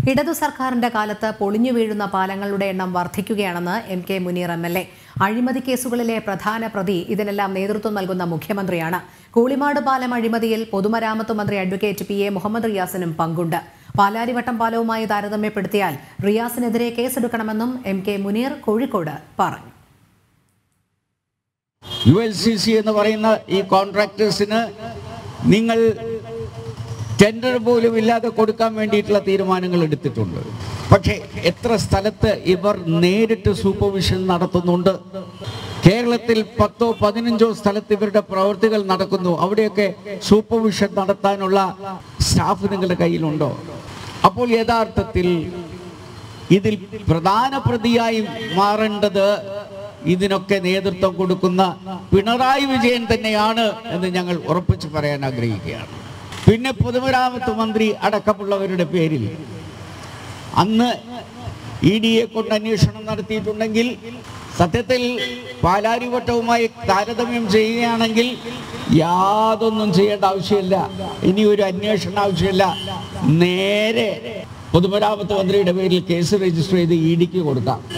ഇടതു സർക്കാരിന്റെ കാലത്ത് പൊളിഞ്ഞു വീഴുന്ന പാലങ്ങളുടെ എണ്ണം വർദ്ധിക്കുകയാണെന്ന് M K Muneer M L A അഴിമതി കേസുകളിലെ പ്രധാന പ്രതി ഇതിനെല്ലാം നേതൃത്വം നൽകുന്ന മുഖ്യമന്ത്രിയാണ് കൂളിമാട് പാലം അഴിമതിയിൽ പൊതുമരാമത്ത് മന്ത്രി അഡ്വക്കേറ്റ് പി എ മുഹമ്മദ് റിയാസിനും പങ്കുണ്ട് പാലാരിവട്ടം പാലവുമായി താരതമ്യപ്പെടുത്തിയാൽ റിയാസിനെതിരെ കേസെടുക്കണമെന്നും എം കെ മുനീർ കോഴിക്കോട് പറഞ്ഞു യു എൽ സി സി എന്ന് പറയുന്ന ഈ കോൺട്രാക്ടേഴ്സിന് നിങ്ങൾ ടെൻഡർ പോലും ഇല്ലാതെ കൊടുക്കാൻ വേണ്ടിയിട്ടുള്ള തീരുമാനങ്ങൾ എടുത്തിട്ടുണ്ട് പക്ഷേ എത്ര സ്ഥലത്ത് ഇവർ നേരിട്ട് സൂപ്പർവിഷൻ നടത്തുന്നുണ്ട് കേരളത്തിൽ പത്തോ പതിനഞ്ചോ സ്ഥലത്ത് ഇവരുടെ പ്രവൃത്തികൾ നടക്കുന്നു അവിടെയൊക്കെ സൂപ്പർവിഷൻ നടത്താനുള്ള സ്റ്റാഫ് നിങ്ങളുടെ കയ്യിലുണ്ടോ അപ്പോൾ യഥാർത്ഥത്തിൽ ഇതിൽ പ്രധാന പ്രതിയായി മാറേണ്ടത് ഇതിനൊക്കെ നേതൃത്വം കൊടുക്കുന്ന പിണറായി വിജയൻ തന്നെയാണ് എന്ന് ഞങ്ങൾ ഉറപ്പിച്ച് പറയാൻ ആഗ്രഹിക്കുകയാണ് പിന്നെ പൊതുമരാമത്ത് മന്ത്രി അടക്കമുള്ളവരുടെ പേരിൽ അന്ന് ഇ ഡിയെ കൊണ്ട് അന്വേഷണം നടത്തിയിട്ടുണ്ടെങ്കിൽ സത്യത്തിൽ പാലാരിവട്ടവുമായി താരതമ്യം ചെയ്യുകയാണെങ്കിൽ യാതൊന്നും ചെയ്യേണ്ട ആവശ്യമില്ല ഇനി ഒരു അന്വേഷണം ആവശ്യമില്ല നേരെ പൊതുമരാമത്ത് മന്ത്രിയുടെ പേരിൽ കേസ് രജിസ്റ്റർ ചെയ്ത് ഇ ഡിക്ക് കൊടുക്കാം